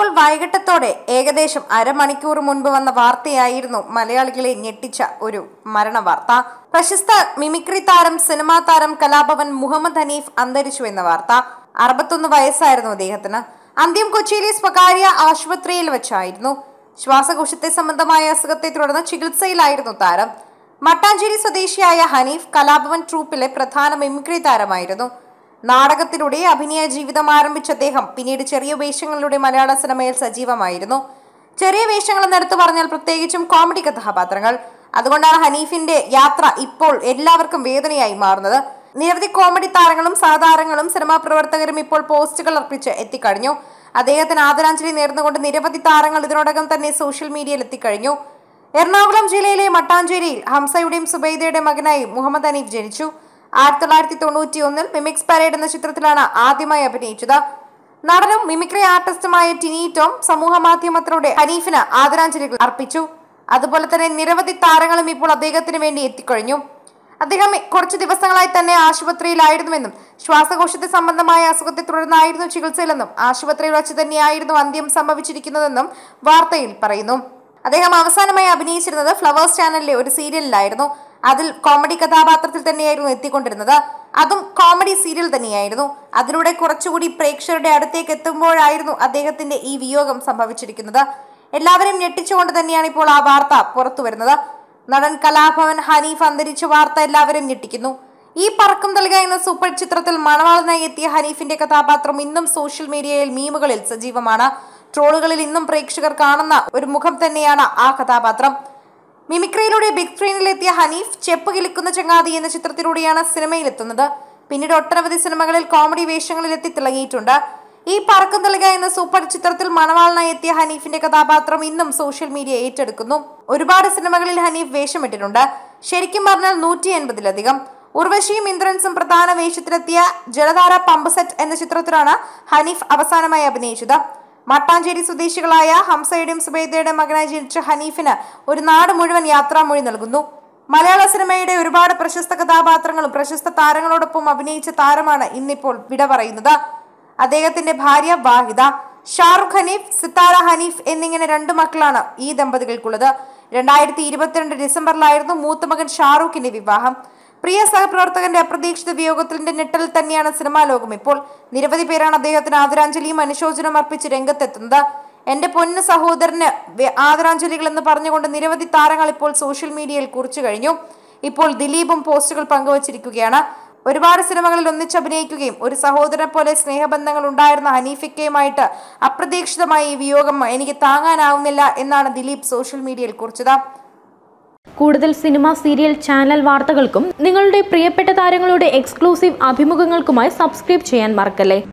വൈകിട്ടത്തോടെ ഏകദേശം അരമണിക്കൂർ മുൻപ് വന്ന വാർത്തയായിരുന്നു മലയാളികളെ ഞെട്ടിച്ച ഒരു മരണവാർത്ത പ്രശസ്ത മിമിക്രി താരം സിനിമാ താരം കലാഭവൻ മുഹമ്മദ് ഹനീഫ് അന്തരിച്ചു എന്ന വാർത്ത അറുപത്തൊന്ന് വയസ്സായിരുന്നു അദ്ദേഹത്തിന് അന്ത്യം കൊച്ചിയിലെ സ്വകാര്യ ആശുപത്രിയിൽ വെച്ചായിരുന്നു ശ്വാസകോശത്തെ സംബന്ധമായ അസുഖത്തെ തുടർന്ന് ചികിത്സയിലായിരുന്നു താരം മട്ടാഞ്ചേരി സ്വദേശിയായ ഹനീഫ് കലാഭവൻ ട്രൂപ്പിലെ പ്രധാന മിമിക്രി താരമായിരുന്നു നാടകത്തിലൂടെ അഭിനയ ജീവിതം ആരംഭിച്ച അദ്ദേഹം പിന്നീട് ചെറിയ വേഷങ്ങളിലൂടെ മലയാള സിനിമയിൽ സജീവമായിരുന്നു ചെറിയ വേഷങ്ങൾ എന്നെടുത്തു പറഞ്ഞാൽ പ്രത്യേകിച്ചും കോമഡി കഥാപാത്രങ്ങൾ അതുകൊണ്ടാണ് ഹനീഫിന്റെ യാത്ര ഇപ്പോൾ എല്ലാവർക്കും വേദനയായി മാറുന്നത് നിരവധി കോമഡി താരങ്ങളും സഹതാരങ്ങളും സിനിമാ പ്രവർത്തകരും ഇപ്പോൾ പോസ്റ്റുകൾ അർപ്പിച്ച് എത്തിക്കഴിഞ്ഞു അദ്ദേഹത്തിന് ആദരാഞ്ജലി നേർന്നുകൊണ്ട് നിരവധി താരങ്ങൾ ഇതിനോടകം തന്നെ സോഷ്യൽ മീഡിയയിൽ എത്തിക്കഴിഞ്ഞു എറണാകുളം ജില്ലയിലെ മട്ടാഞ്ചേരിയിൽ ഹംസയുടെയും സുബൈദയുടെയും മകനായി മുഹമ്മദ് ഹനീഫ് ജനിച്ചു ആയിരത്തി തൊള്ളായിരത്തി തൊണ്ണൂറ്റി ഒന്നിൽ മിമിക്സ് പരേഡ് എന്ന ചിത്രത്തിലാണ് ആദ്യമായി അഭിനയിച്ചത് നടനും മിമിക്രി ആർട്ടിസ്റ്റുമായ ടിനി ടോം സമൂഹ മാധ്യമത്തിലൂടെ ഹനീഫിന് ആദരാഞ്ജലികൾ അർപ്പിച്ചു അതുപോലെ തന്നെ നിരവധി താരങ്ങളും ഇപ്പോൾ അദ്ദേഹത്തിന് വേണ്ടി എത്തിക്കഴിഞ്ഞു അദ്ദേഹം കുറച്ച് ദിവസങ്ങളായി തന്നെ ആശുപത്രിയിലായിരുന്നുവെന്നും ശ്വാസകോശത്തെ സംബന്ധമായ അസുഖത്തെ തുടർന്നായിരുന്നു ചികിത്സയിലെന്നും ആശുപത്രിയിൽ വച്ച് തന്നെയായിരുന്നു അന്ത്യം സംഭവിച്ചിരിക്കുന്നതെന്നും വാർത്തയിൽ പറയുന്നു അദ്ദേഹം അവസാനമായി അഭിനയിച്ചിരുന്നത് ഫ്ലവേഴ്സ് ചാനലിലെ ഒരു സീരിയലിലായിരുന്നു അതിൽ കോമഡി കഥാപാത്രത്തിൽ തന്നെയായിരുന്നു എത്തിക്കൊണ്ടിരുന്നത് അതും കോമഡി സീരിയൽ തന്നെയായിരുന്നു അതിലൂടെ കുറച്ചുകൂടി പ്രേക്ഷകരുടെ അടുത്തേക്ക് എത്തുമ്പോഴായിരുന്നു അദ്ദേഹത്തിന്റെ ഈ വിയോഗം സംഭവിച്ചിരിക്കുന്നത് എല്ലാവരും ഞെട്ടിച്ചുകൊണ്ട് തന്നെയാണ് ഇപ്പോൾ ആ വാർത്ത പുറത്തു വരുന്നത് നടൻ കലാഭവൻ ഹനീഫ് അന്തരിച്ച വാർത്ത എല്ലാവരും ഞെട്ടിക്കുന്നു ഈ പറക്കും തളിക എന്ന സൂപ്പർ ചിത്രത്തിൽ മണവാളനായി എത്തിയ ഹനീഫിന്റെ കഥാപാത്രം ഇന്നും സോഷ്യൽ മീഡിയയിൽ മീമുകളിൽ സജീവമാണ് ട്രോളുകളിൽ ഇന്നും പ്രേക്ഷകർ കാണുന്ന ഒരു മുഖം തന്നെയാണ് ആ കഥാപാത്രം മിമിക്രിയിലൂടെ ബിഗ് സ്ക്രീനിലെത്തിയ ഹനീഫ് ചെപ്പ് കിളിക്കുന്ന ചങ്ങാതി എന്ന ചിത്രത്തിലൂടെയാണ് സിനിമയിലെത്തുന്നത് പിന്നീട് ഒട്ടനവധി സിനിമകളിൽ കോമഡി വേഷങ്ങളിൽ എത്തി തിളങ്ങിയിട്ടുണ്ട് ഈ പറക്കും തളിക എന്ന സൂപ്പർ ചിത്രത്തിൽ മണവാളനായി എത്തിയ ഹനീഫിന്റെ കഥാപാത്രം ഇന്നും സോഷ്യൽ മീഡിയ ഏറ്റെടുക്കുന്നു ഒരുപാട് സിനിമകളിൽ ഹനീഫ് വേഷമിട്ടിട്ടുണ്ട് ശരിക്കും പറഞ്ഞാൽ നൂറ്റി എൺപതിലധികം ഉർവശിയും ഇന്ദ്രൻസും പ്രധാന വേഷത്തിലെത്തിയ ജലധാര പമ്പ് സെറ്റ് എന്ന ചിത്രത്തിലാണ് ഹനീഫ് അവസാനമായി അഭിനയിച്ചത് മട്ടാഞ്ചേരി സ്വദേശികളായ ഹംസയുടെയും സുബൈദയുടെയും മകനായി ജനിച്ച ഹനീഫിന് ഒരു നാട് മുഴുവൻ യാത്രാമൊഴി നൽകുന്നു മലയാള സിനിമയുടെ ഒരുപാട് പ്രശസ്ത കഥാപാത്രങ്ങളും പ്രശസ്ത താരങ്ങളോടൊപ്പം അഭിനയിച്ച താരമാണ് ഇന്നിപ്പോൾ വിട പറയുന്നത് അദ്ദേഹത്തിന്റെ ഭാര്യ വാഹിദ ഷാറുഖ് ഹനീഫ് സിത്താര ഹനീഫ് എന്നിങ്ങനെ രണ്ട് മക്കളാണ് ഈ ദമ്പതികൾക്കുള്ളത് രണ്ടായിരത്തി ഇരുപത്തിരണ്ട് ഡിസംബറിലായിരുന്നു മൂത്ത മകൻ ഷാറൂഖിന്റെ വിവാഹം പ്രിയ സഹപ്രവർത്തകന്റെ അപ്രതീക്ഷിത വിയോഗത്തിന്റെ ഞെട്ടൽ തന്നെയാണ് സിനിമാ ലോകം ഇപ്പോൾ നിരവധി പേരാണ് അദ്ദേഹത്തിന് ആദരാഞ്ജലിയും അനുശോചനവും അർപ്പിച്ച് രംഗത്തെത്തുന്നത് എന്റെ പൊന്നു സഹോദരന് വെ- ആദരാഞ്ജലികൾ എന്ന് പറഞ്ഞുകൊണ്ട് നിരവധി താരങ്ങൾ ഇപ്പോൾ സോഷ്യൽ മീഡിയയിൽ കുറിച്ചു കഴിഞ്ഞു ഇപ്പോൾ ദിലീപും പോസ്റ്റുകൾ പങ്കുവച്ചിരിക്കുകയാണ് ഒരുപാട് സിനിമകളിൽ ഒന്നിച്ചഭിനയിക്കുകയും ഒരു സഹോദരനെ പോലെ സ്നേഹബന്ധങ്ങൾ ഉണ്ടായിരുന്ന ഹനീഫിക്കയുമായിട്ട് അപ്രതീക്ഷിതമായി ഈ വിയോഗം എനിക്ക് താങ്ങാനാവുന്നില്ല എന്നാണ് ദിലീപ് സോഷ്യൽ മീഡിയയിൽ കുറിച്ചത് കൂടുതൽ സിനിമ സീരിയൽ ചാനൽ വാർത്തകൾക്കും നിങ്ങളുടെ പ്രിയപ്പെട്ട താരങ്ങളുടെ എക്സ്ക്ലൂസീവ് അഭിമുഖങ്ങൾക്കുമായി സബ്സ്ക്രൈബ് ചെയ്യാൻ മറക്കല്ലേ